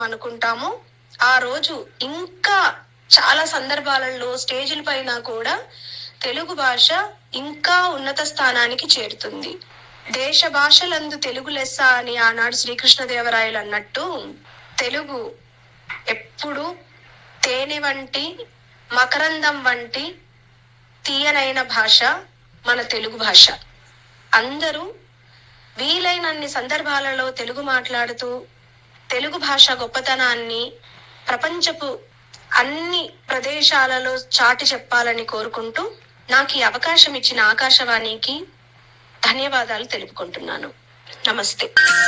అనుకుంటామో ఆ రోజు ఇంకా చాలా సందర్భాలలో స్టేజీల పైన కూడా తెలుగు భాష ఇంకా ఉన్నత స్థానానికి చేరుతుంది దేశ భాషలందు తెలుగు లెస్స అని ఆనాడు శ్రీకృష్ణదేవరాయలు అన్నట్టు తెలుగు ఎప్పుడు తేనె వంటి మకరందం వంటి తీయనైన భాష మన తెలుగు భాష అందరూ వీలైనన్ని సందర్భాలలో తెలుగు మాట్లాడుతూ తెలుగు భాష గొప్పతనాన్ని ప్రపంచపు అన్ని ప్రదేశాలలో చాటి చెప్పాలని కోరుకుంటూ నాకు ఈ అవకాశం ఇచ్చిన ఆకాశవాణికి ధన్యవాదాలు తెలుపుకుంటున్నాను నమస్తే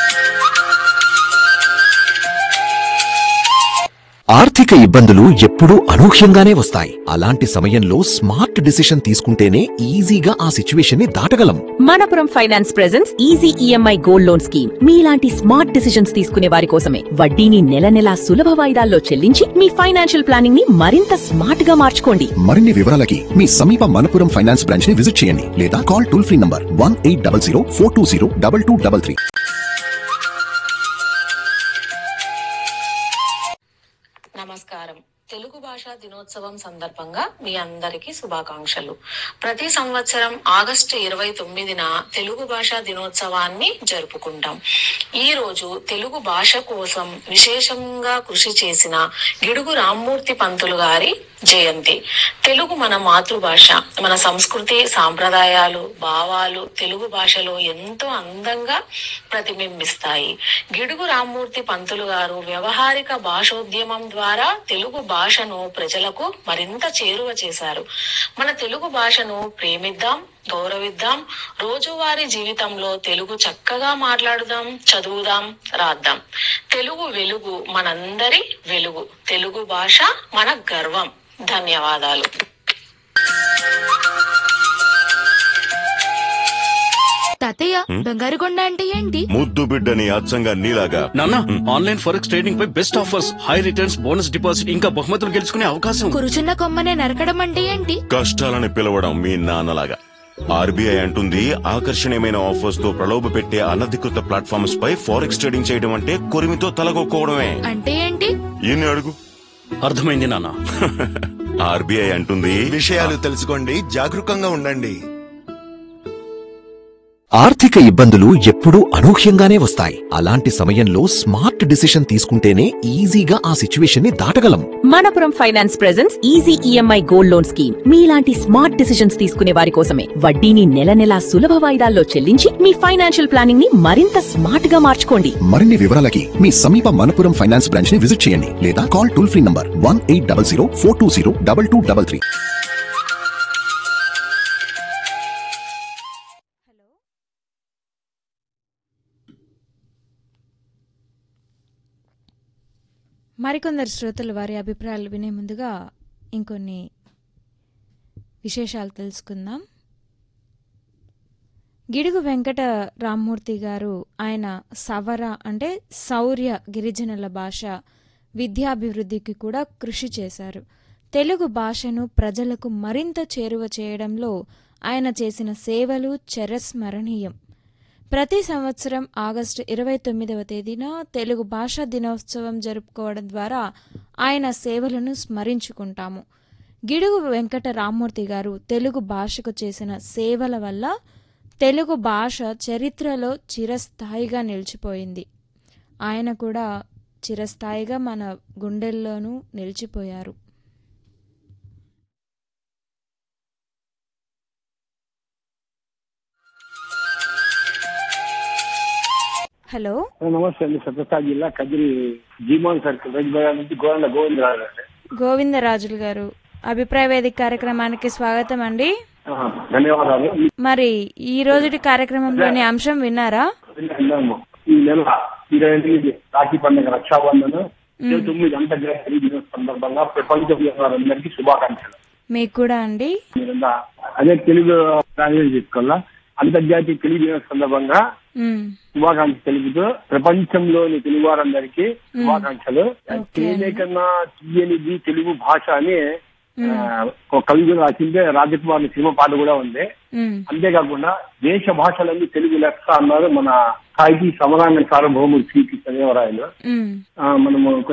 ఆర్థిక ఇబ్బందులు ఎప్పుడూ అనూహ్యంగానే వస్తాయి అలాంటి సమయంలో స్మార్ట్ డిసిషన్ తీసుకుంటేనే ఈజీగా ఆ సిచ్యువేషన్ ని దాటగలం Manappuram finance presence easy EMI gold loan scheme మీలాంటి స్మార్ట్ డిసిషన్స్ తీసుకునే వారి కోసమే వడ్డీని నెల నెలా సులభ వాయిదాల్లో చెల్లించి మీ ఫైనాన్షియల్ ప్లానింగ్ ని మరింత స్మార్ట్ గా మార్చుకోండి మరిన్ని వివరాలకి మీ సమీప మనపురం ఫైనాన్స్ బ్రాంచ్ ని విజిట్ చేయండి లేదా call toll free number one eight double zero four two zero double two double three నమస్కారం తెలుగు భాషా దినోత్సవం సందర్భంగా మీ అందరికీ శుభాకాంక్షలు ప్రతి సంవత్సరం ఆగస్టు ఇరవై తొమ్మిదిన తెలుగు భాషా దినోత్సవాన్ని జరుపుకుంటాం ఈ రోజు తెలుగు భాష కోసం విశేషంగా కృషి చేసిన గిడుగు రామ్మూర్తి పంతులు గారి జయంతి తెలుగు మన మాతృభాష మన సంస్కృతి సాంప్రదాయాలు భావాలు తెలుగు భాషలో ఎంతో అందంగా ప్రతిబింబిస్తాయి గిడుగు రామ్మూర్తి పంతులు గారు వ్యవహారిక భాషోద్యమం ద్వారా తెలుగు భాషను ప్రజలకు మరింత చేరువ చేశారు మన తెలుగు భాషను ప్రేమిద్దాం గౌరవిద్దాం రోజువారీ జీవితంలో తెలుగు చక్కగా మాట్లాడుదాం చదువుదాం రాద్దాం తెలుగు వెలుగు మనందరి వెలుగు తెలుగు భాష మన గర్వం ధన్యవాదాలు తాతయ్య బంగారు కొండ అంటే ఏంటి ముద్దు బిడ్డని అచ్చంగా నీలాగా నాన్న ఆన్లైన్ ఫారెక్స్ ట్రేడింగ్ పై best offers high returns bonus deposit ఇంకా బహుమతులు గెలుచుకునే అవకాశం కురుచున్న కొమ్మనే నరకడం అంటే ఏంటి కష్టాలని పిలవడం మీ నాన్నలాగా ఆర్బీఐ అంటుంది ఆకర్షణీయమైన ఆఫర్స్ తో ప్రలోభ పెట్టే అనధికృత ప్లాట్ఫామ్స్ పై ఫారెక్స్ ట్రేడింగ్ చేయడం అంటే కొరిమితో తలగొక్కోవడమే అంటే ఏంటి ఈయన్ని అడుగు అర్థమైంది నాన్న ఆర్బీఐ అంటుంది విషయాలు తెలుసుకోండి జాగరూకంగా ఉండండి ఆర్థిక ఇబ్బందులు ఎప్పుడూ అనూహ్యంగానే వస్తాయి అలాంటి సమయంలో స్మార్ట్ డిసిషన్ తీసుకుంటేనే ఈజీగా ఆ సిచ్యువేషన్ ని దాటగలం Manappuram finance presence easy EMI gold loan scheme మీలాంటి స్మార్ట్ డిసిషన్స్ తీసుకునే వారి కోసమే వడ్డీని నెల నెలా సులభ వాయిదాల్లో చెల్లించి మీ ఫైనాన్షియల్ ప్లానింగ్ ని మరింత స్మార్ట్ గా మార్చుకోండి మరిన్ని వివరాలకి మీ సమీప మనపురం ఫైనాన్స్ బ్రాంచ్ ని విజిట్ చేయండి లేదా call toll free number one eight double zero four two zero double two double three మరికొందరు శ్రోతలు వారి అభిప్రాయాలు వినే ముందుగా ఇంకొన్ని విశేషాలు తెలుసుకుందాం గిడుగు వెంకట రామ్మూర్తి గారు ఆయన సవర అంటే శౌర్య గిరిజనుల భాష విద్యాభివృద్ధికి కూడా కృషి చేశారు తెలుగు భాషను ప్రజలకు మరింత చేరువ చేయడంలో ఆయన చేసిన సేవలు చిరస్మరణీయం ప్రతి సంవత్సరం ఆగస్టు ఇరవై తొమ్మిదవ తేదీన తెలుగు భాషా దినోత్సవం జరుపుకోవడం ద్వారా ఆయన సేవలను స్మరించుకుంటాము గిడుగు వెంకట రామ్మూర్తి గారు తెలుగు భాషకు చేసిన సేవల వల్ల తెలుగు భాష చరిత్రలో చిరస్థాయిగా నిలిచిపోయింది ఆయన కూడా చిరస్థాయిగా మన గుండెల్లోనూ నిలిచిపోయారు హలో నమస్తే అండి సత్యసాయి జిల్లా కదిరి జీమోన్ సర్కిల్ రైతుబజార్ నుంచి గోవింద గోవిందరాజు అండి గోవిందరాజులు గారు అభిప్రాయ వేదిక కార్యక్రమానికి స్వాగతం అండి ఆహా, ధన్యవాదాలు మరి ఈ రోజుటి కార్యక్రమంలోని అంశం విన్నారా విన్నాము. ఈ నెల ఇరవై ఎనిమిది రాఖీ పండుగ రక్షాబంధన్ ఇరవై తొమ్మిది అంతర్జాతీయ దినోత్సవం సందర్భంగా ప్రపంచ వారందరికీ శుభాకాంక్షలు మీకు కూడా అండి మీరంతా అదే తెలుగు లాంగ్వేజ్ తీసుకోవాలా అంతర్జాతీయ తెలుగు దినోత్సవం సందర్భంగా ఉమ్, శుభాకాంక్షలు తెలుపుతూ ప్రపంచంలోని తెలుగు వారందరికీ శుభాకాంక్షలు ఓకే. తేనే కన్నా తీయనిది తెలుగు భాష అని ఆ, ఒక కవి కూడా రాసిందే రాజకుమార్ సినిమా పాట కూడా ఉంది ఉమ్, అంతేకాకుండా దేశ భాషలన్నీ తెలుగు లెక్క అన్నారు మన స్థాయికి సమరాంగ సార్వభౌముడు శ్రీకృష్ణ దేవరాయలు ఉమ్, ఆ, మనము